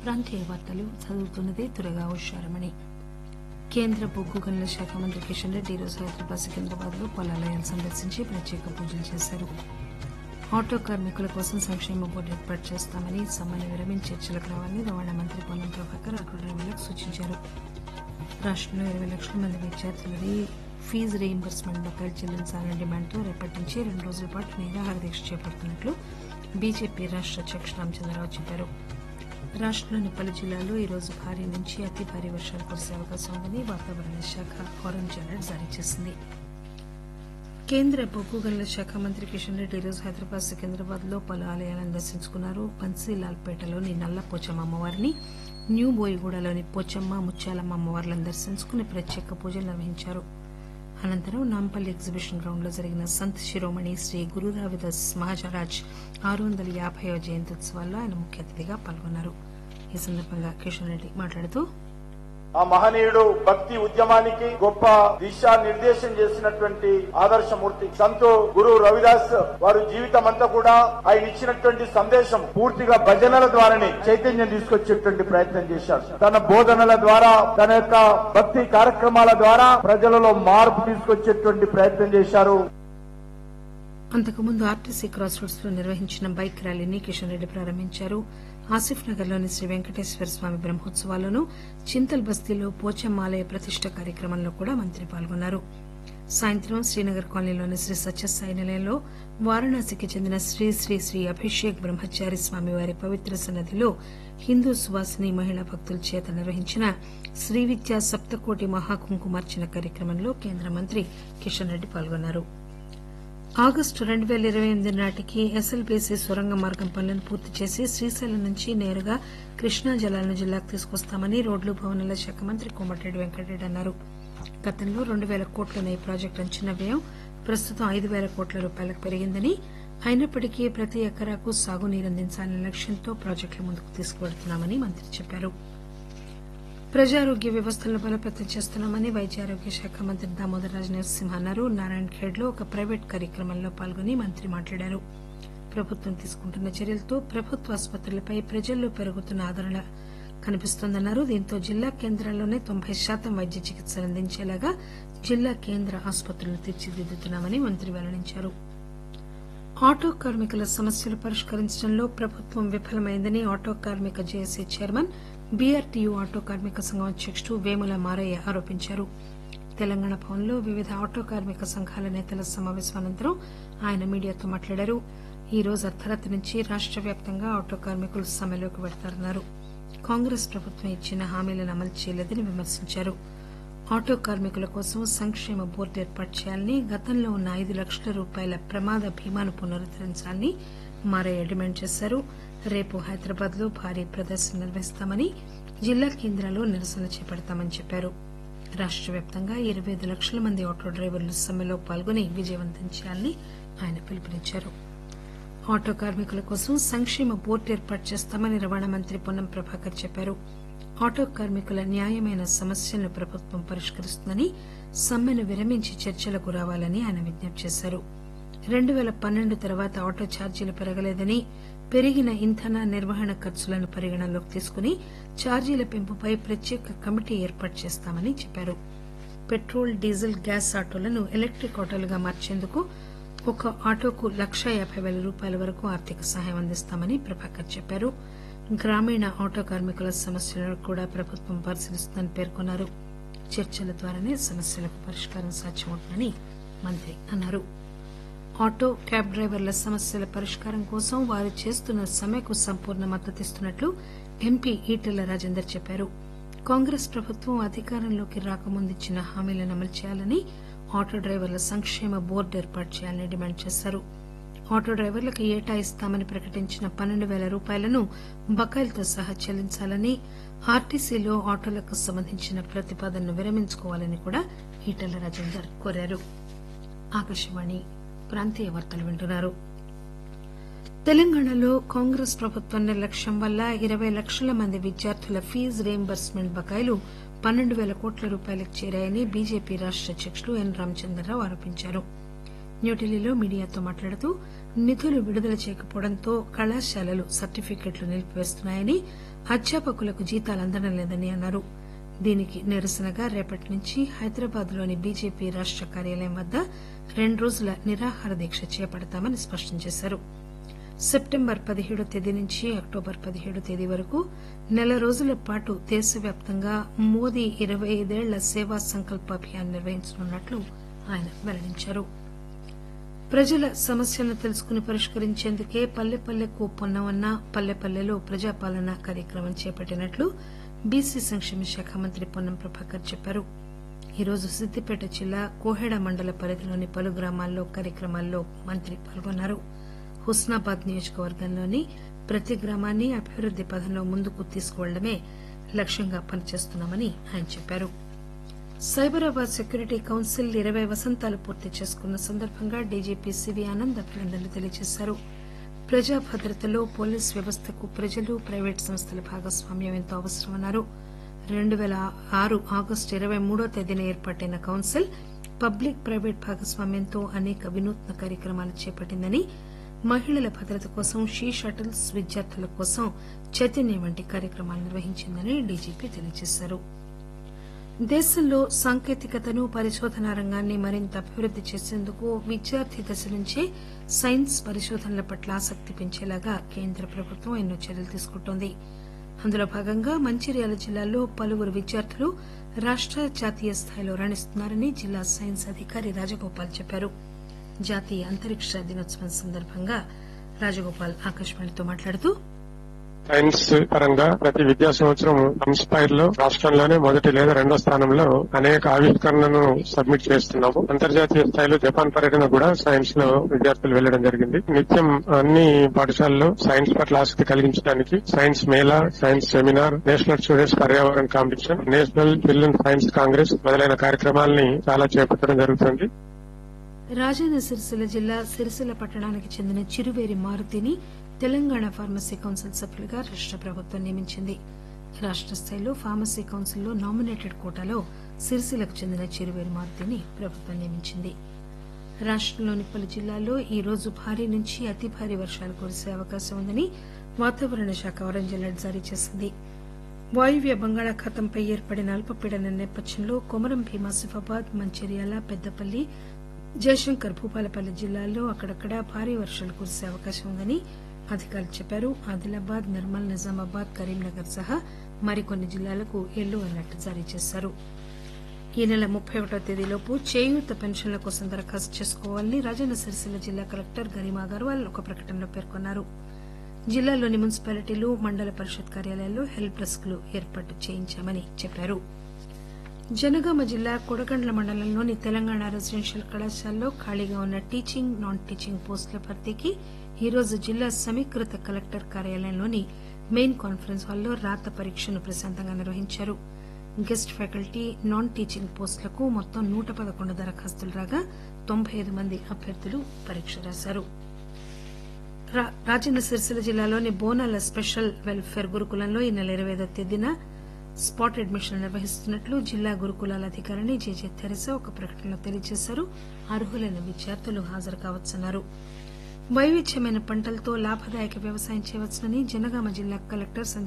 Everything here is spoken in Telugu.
ప్రాంతీయ వార్తలు చదువుతున్నది తురగా ఉషారమణి కేంద్ర బొగ్గు గనుల శాఖ మంత్రి కిషన్ రెడ్డి ఈరోజు హైదరాబాద్ సికింద్రాబాద్ లో పలాలయాలు సందర్శించి ప్రత్యేక పూజలు చేశారు ఆటో కార్మికుల కోసం సంక్షేమ బోర్డు ఏర్పాటు చేస్తామని సమ్మెను విరమించి చర్చలకు రావాలని రవాణా మంత్రి పొన్నం ప్రభాకర్ ఆటో డ్రైవర్లకు సూచించారు రాష్టంలో ఇరవై లక్షల మంది విద్యార్థులది ఫీజు రీయింబర్స్మెంట్ బకాయిలు చెల్లించాలనే డిమాండ్తో రేపటి నుంచి రెండు రోజుల పాటు నిరాహార దీక్ష చేపడుతున్నట్లు బీజేపీ రాష్ట అధ్యక్షుడు రామచంద్రరావు చెప్పారు రాష్టంలోని పలు జిల్లాల్లో ఈరోజు భారీ నుంచి అతి భారీ వర్షాలు కురిసే అవకాశం ఉందని వాతావరణ శాఖ ఆరెంజ్ అలర్ట్ జారీ చేసింది కేంద్ర బొగ్గు గనుల శాఖ మంత్రి కిషన్ రెడ్డి ఈరోజు హైదరాబాద్ సికింద్రాబాద్ లో పలు ఆలయాలను దర్శించుకున్నారు బన్సీలాల్పేటలోని నల్ల పోచమ్మ అమ్మవారిని న్యూ బోయిగూడలోని పోచమ్మ ముత్యాలమ్మ అమ్మవార్లను దర్శించుకుని ప్రత్యేక పూజలు నిర్వహించారు అనంతరం నాంపల్లి ఎగ్జిబిషన్ గ్రౌండ్ లో జరిగిన సంత్ శిరోమణి శ్రీ గురు రవిదాస్ మహారాజ్ ఆరు వందల యాభైవ జయంత్యుత్సవాల్లో ఆయన ముఖ్య అతిథిగా పాల్గొన్నారు ఈ సందర్భంగా కిషన్ రెడ్డి మాట్లాడుతూ ఆ మహనీయుడు భక్తి ఉద్యమానికి గొప్ప దిశా నిర్దేశం చేసినటువంటి ఆదర్శమూర్తి సంతు గురు రవిదాస్ వారు జీవితం అంతా కూడా ఆయన ఇచ్చినటువంటి సందేశం పూర్తిగా భజనల ద్వారానే చైతన్యం తీసుకొచ్చేటువంటి ప్రయత్నం చేశారు తన బోధనల ద్వారా తన యొక్క భక్తి కార్యక్రమాల ద్వారా ప్రజలలో మార్పు తీసుకొచ్చేటువంటి ప్రయత్నం చేశారు అంతకుముందు ఆర్టీసీ క్రాస్ రోడ్స్ లో నిర్వహించిన బైక్ ర్యాలీని కిషన్ రెడ్డి ప్రారంభించారు ఆసిఫ్ నగర్ లోని శ్రీ వెంకటేశ్వర స్వామి బ్రహ్మోత్సవాల్లోనూ చింతల్ బస్తీలో పోచమ్మాలయ ప్రతిష్ట కార్యక్రమంలో కూడా మంత్రి పాల్గొన్నారు సాయంత్రం శ్రీనగర్ కాలనీలోని శ్రీ సత్యసాయి నిలయంలో వారణాసికి చెందిన శ్రీ శ్రీ శ్రీ అభిషేక్ బ్రహ్మచారి స్వామివారి పవిత్ర సన్నిధిలో హిందూ సువాసిని మహిళా భక్తుల చేత నిర్వహించిన శ్రీ విద్యా సప్తకోటి మహాకుంకుమార్చన కార్యక్రమంలో కేంద్ర మంత్రి కిషన్ రెడ్డి పాల్గొన్నారు ఆగస్టు రెండు పేల ఇరవై ఎనిమిది నాటికి ఎస్ఎల్బీసీ సొరంగ మార్గం పనులను పూర్తి చేసి శ్రీశైలం నుంచి నేరుగా కృష్ణా జలాలను జిల్లాకు తీసుకొస్తామని రోడ్లు భవనాల శాఖ మంత్రి కోమటిరెడ్డి వెంకటరెడ్డి అన్నారు గతంలో రెండు పేల కోట్లున్న ఈ ప్రాజెక్టు అంచనా వ్యయం ప్రస్తుతం ఐదు పేల కోట్ల రూపాయలకు పెరిగిందని అయినప్పటికీ ప్రతి ఎకరాకు సాగునీరు అందించాలనే లక్ష్యంతో ప్రాజెక్టులు ముందుకు తీసుకువెడుతున్నామని మంత్రి చెప్పారు ప్రజారోగ్య వ్యవస్థలను బలోపేతం చేస్తున్నామని వైద్య ఆరోగ్య శాఖ మంత్రి దామోదర్ రాజు నరసింహ అన్నారు నారాయణ ఖేడ్ లో ఒక ప్రైవేట్ కార్యక్రమంలో పాల్గొని మంత్రి మాట్లాడారు ప్రభుత్వం తీసుకుంటున్న చర్యలతో ప్రభుత్వ ఆసుపత్రులపై ప్రజల్లో పెరుగుతున్న ఆదరణ కనిపిస్తోందన్నారు దీంతో జిల్లా కేంద్రాల్లోనే తొంభై శాతం వైద్య చికిత్సలు అందించేలాగా జిల్లా కేంద్ర ఆసుపత్రులను తీర్చిదిద్దుతున్నామని మంత్రి వెల్లడించారు ఆటో కార్మికుల సమస్యలు పరిష్కరించడంలో ప్రభుత్వం విఫలమైందని ఆటో కార్మిక జేఏసీ చైర్మన్ బీఆర్టీయూ ఆటో కార్మిక సంఘం అధ్యకుడు వేముల మారయ్య ఆరోపించారు తెలంగాణ భవన్లో వివిధ ఆటో కార్మిక సంఘాల నేతల సమావేశం అనంతరం ఆయన మీడియాతో మాట్లాడారు ఈ రోజు అర్ధరాత్రి నుంచి రాష్ట వ్యాప్తంగా ఆటో కార్మికులు సమ్మెలోకి పెడతారన్నారు కాంగ్రెస్ ప్రభుత్వం ఇచ్చిన హామీలను అమలు చేయలేదని విమర్శించారు ఆటో కార్మికుల కోసం సంక్షేమ బోర్డు ఏర్పాటు చేయాలని గతంలో ఉన్న ఐదు లక్షల రూపాయల ప్రమాద బీమాను పునరుద్దరించాలని మారయ్య డిమాండ్ చేశారు రేపు హైదరాబాద్ లో భారీ ప్రదర్శన నిర్వహిస్తామని జిల్లా కేంద్రాల్లో నిరసన చేపడతామని చెప్పారు రాష్ట వ్యాప్తంగా ఇరవై ఐదు లక్షల మంది ఆటో డ్రైవర్లు సమ్మెలో పాల్గొని విజయవంతం చేయాలని ఆయన పిలుపునిచ్చారు ఆటో కార్మికుల కోసం సంక్షేమ బోర్డు ఏర్పాటు చేస్తామని రవాణా మంత్రి పొన్నం ప్రభాకర్ చెప్పారు ఆటో కార్మికుల న్యాయమైన సమస్యలను ప్రభుత్వం పరిష్కరిస్తుందని సమ్మెను విరమించి చర్చలకు రావాలని ఆయన విజ్ఞప్తి చేశారు రెండు పేల పన్నెండు తర్వాత ఆటో ఛార్జీలు పెరగలేదని పెరిగిన ఇంధన నిర్వహణ ఖర్చులను పరిగణనలోకి తీసుకుని ఛార్జీల పెంపుపై ప్రత్యేక కమిటీ ఏర్పాటు చేస్తామని చెప్పారు పెట్రోల్ డీజిల్ గ్యాస్ ఆటోలను ఎలక్టిక్ ఆటోలుగా మార్చేందుకు ఒక ఆటోకు లక్షా యాబై పేల రూపాయల వరకు ఆర్థిక సహాయం అందిస్తామని ప్రభాకర్ చెప్పారు గ్రామీణ ఆటో కార్మికుల సమస్యలను కూడా ప్రభుత్వం పరిశీలిస్తుందని పేర్కొన్నారు చర్చల ద్వారానే సమస్యలకు పరిష్కారం సాధ్యమవుతుందని మంత్రి అన్నారు ఆటో క్యాబ్ డ్రైవర్ల సమస్యల పరిష్కారం కోసం వారు చేస్తున్న సమ్మెకు సంపూర్ణ మద్దతిస్తున్నట్లు ఎంపీ ఈటెల రాజేందర్ చెప్పారు కాంగ్రెస్ ప్రభుత్వం అధికారంలోకి రాకముందిచ్చిన హామీలను అమలు చేయాలని ఆటో డ్రైవర్ల సంక్షేమ బోర్డు ఏర్పాటు చేయాలని డిమాండ్ చేశారు ఆటో డ్రైవర్లకు ఏటా ఇస్తామని ప్రకటించిన పన్నెండు పేల రూపాయలను బకాయిలతో సహా చెల్లించాలని ఆర్టీసీలో ఆటోలకు సంబంధించిన ప్రతిపాదనను విరమించుకోవాలని కూడా ఈటెల రాజేందర్ కోరారు ఆకాశవాణి ప్రాంతీయ వార్తలు వింటున్నారు తెలంగాణలో కాంగ్రెస్ ప్రభుత్వం నిర్లక్ష్యం వల్ల ఇరవై లక్షల మంది విద్యార్థుల ఫీజు రీయింబర్స్మెంట్ బకాయిలు పన్నెండు పేల కోట్ల రూపాయలకు చేరాయని బీజేపీ రాష్ట అధ్యకుడు ఎన్ రామచంద్రరావు ఆరోపించారు న్యూఢిల్లీలో మీడియాతో మాట్లాడుతూ నిధులు విడుదల చేయకపోవడంతో కళాశాలలు సర్టిఫికెట్లు నిలిపివేస్తున్నాయని అధ్యాపకులకు జీతాలు అందడం లేదని అన్నారు దీనికి నిరసనగా రేపటి నుంచి హైదరాబాద్ లోని బీజేపీ రాష్ట కార్యాలయం వద్ద రెండు రోజుల నిరాహార దీక్ష చేపడతామని స్పష్టం చేశారు సెప్టెంబర్ పదిహేడో తేదీ నుంచి అక్టోబర్ పదిహేడో తేదీ వరకు నెల రోజుల పాటు దేశవ్యాప్తంగా మోదీ ఇరవై ఐదేళ్ల సేవా సంకల్ప అభియాన్ నిర్వహించనున్నట్లు ఆయన వెల్లడించారు ప్రజల సమస్యలను తెలుసుకుని పరిష్కరించేందుకే పల్లె పల్లెకు పొన్నవన్న పల్లె పల్లెలో ప్రజాపాలన కార్యక్రమం చేపట్టినట్లు బీసీ సంక్షేమ శాఖ మంత్రి పొన్నం ప్రభాకర్ చెప్పారు ఈరోజు సిద్దిపేట జిల్లా కోహెడ మండల పరిధిలోని పలు గ్రామాల్లో కార్యక్రమాల్లో మంత్రి పాల్గొన్నారు హుస్నాబాద్ నియోజకవర్గంలోని ప్రతి గ్రామాన్ని అభివృద్ది పథంలో ముందుకు తీసుకువెళ్లడమే లక్ష్యంగా పనిచేస్తున్నామని ఆయన చెప్పారు సైబరాబాద్ సెక్యూరిటీ కౌన్సిల్ ఇరవై వసంతాలు పూర్తి చేసుకున్న సందర్భంగా డీజీపీ సివి ఆనంద్ అభినందనలు తెలియజేశారు ప్రజా భద్రతలో పోలీస్ వ్యవస్థకు ప్రజలు ప్రైవేటు సంస్థల భాగస్వామ్యం ఎంతో అవసరమన్నారు రెండు పేల ఆరు ఆగస్టు ఇరవై మూడో తేదీన ఏర్పాటైన కౌన్సిల్ పబ్లిక్ ప్రైవేట్ భాగస్వామ్యంతో అనేక వినూత్న కార్యక్రమాలు చేపట్టిందని మహిళల భద్రత కోసం షీ షటిల్స్ విద్యార్థుల కోసం చైతన్యం వంటి కార్యక్రమాలు నిర్వహించిందని డీజీపీ తెలియజేశారు దేశంలో సాంకేతికతను పరిశోధనా రంగాన్ని మరింత అభివృద్ది చేసేందుకు విద్యార్థి దశ నుంచే సైన్స్ పరిశోధనల పట్ల ఆసక్తి పెంచేలాగా కేంద్ర ప్రభుత్వం ఎన్నో చర్యలు తీసుకుంటోంది అందులో భాగంగా మంచిర్యాల జిల్లాలో పలువురు విద్యార్థులు రాష్ట జాతీయ స్థాయిలో రాణిస్తున్నారని జిల్లా సైన్స్ అధికారి రాజగోపాల్ చెప్పారు జాతీయ అంతరిక్ష దినోత్సవం సందర్భంగా రాజగోపాల్ ఆకాశవాణితో మాట్లాడుతూ సైన్స్ పరంగా ప్రతి విద్యా సంవత్సరం ఇన్స్పైర్ లో రాష్ట్రంలోనే మొదటి లేదా రెండో స్థానంలో అనేక ఆవిష్కరణలను సబ్మిట్ చేస్తున్నాము అంతర్జాతీయ స్థాయిలో జపాన్ పర్యటన కూడా సైన్స్ లో విద్యార్థులు వెళ్లడం జరిగింది నిత్యం అన్ని పాఠశాలల్లో సైన్స్ పట్ల ఆసక్తి కలిగించడానికి science mela science seminar national students పర్యావరణ competition national children science congress మొదలైన కార్యక్రమాల్ని చాలా చేపట్టడం జరుగుతుంది రాజన్న సిరిసిల్ల జిల్లా సిరిసిల్ల పట్టణానికి చెందిన చిరువేరి మారుతిని తెలంగాణ ఫార్మసీ కౌన్సిల్ సభ్యులుగా రాష్ట ప్రభుత్వం నియమించింది రాష్ట స్థాయిలో ఫార్మసీ కౌన్సిల్లో నామినేటెడ్ కోటాలో సిరిసిల్లకు చెందిన చిరువేరి మారుతిని ప్రభుత్వం నియమించింది రాష్టంలోని పలు జిల్లాల్లో ఈ రోజు భారీ నుంచి అతి భారీ వర్షాలు కురిసే అవకాశం ఉందని వాతావరణ శాఖ ఆరెంజ్ అలర్ట్ జారీ చేసింది వాయువ్య బంగాళాఖాతంపై ఏర్పడిన అల్పపీడనం నేపథ్యంలో కొమరం భీం ఆసిఫాబాద్ మంచిర్యాల పెద్దపల్లి జయశంకర్ భూపాలపల్లి జిల్లాల్లో అక్కడక్కడ భారీ వర్షాలు కురిసే అవకాశం ఉందని అధికారులు చెప్పారు ఆదిలాబాద్ నిర్మల్ నిజామాబాద్ కరీంనగర్ సహా మరికొన్ని జిల్లాలకు ఎల్లో అలర్ట్ జారీ చేశారు ఈ నెల ముప్పై ఒకటో తేదీలోపు చేయూత పెన్షన్ల కోసం దరఖాస్తు చేసుకోవాలని రాజన్న సిరిసిల్ల జిల్లా కలెక్టర్ గరిమా అగర్వాల్ ఒక ప్రకటనలో పేర్కొన్నారు జిల్లాలోని మున్సిపాలిటీలు మండల పరిషత్ కార్యాలయాల్లో హెల్ప్ డెస్క్లు ఏర్పాటు చేయించామని చెప్పారు జనగామ జిల్లా కొడగండ్ల మండలంలోని తెలంగాణ రెసిడెన్షియల్ కళాశాలలో ఖాళీగా ఉన్న టీచింగ్ నాన్ టీచింగ్ పోస్టుల భర్తీకి ఈరోజు జిల్లా సమీకృత కలెక్టర్ కార్యాలయంలోని మెయిన్ కాన్ఫరెన్స్ హాల్లో రాత పరీక్షను ప్రశాంతంగా నిర్వహించారు గెస్ట్ ఫ్యాకల్టీ నాన్ టీచింగ్ పోస్టులకు మొత్తం నూట పదకొండు దరఖాస్తులు రాగా తొంభై ఐదు మంది అభ్యర్థులు పరీక్ష రాశారు రాజన్న సిరిసిల్ల జిల్లాలోని బోనాల స్పెషల్ వెల్ఫేర్ గురుకులంలో ఈ నెల ఇరవై ఐదో తేదీన స్పాట్ అడ్మిషన్ నిర్వహిస్తున్నట్లు జిల్లా గురుకులాల అధికారిని జేజే తెరసా ఒక ప్రకటనలో తెలియజేశారు అర్హులైన విద్యార్థులు హాజరు కావచ్చన్నారు వైవిధ్యమైన పంటలతో లాభదాయక వ్యవసాయం చేయవచ్చునని జనగామ జిల్లా కలెక్టర్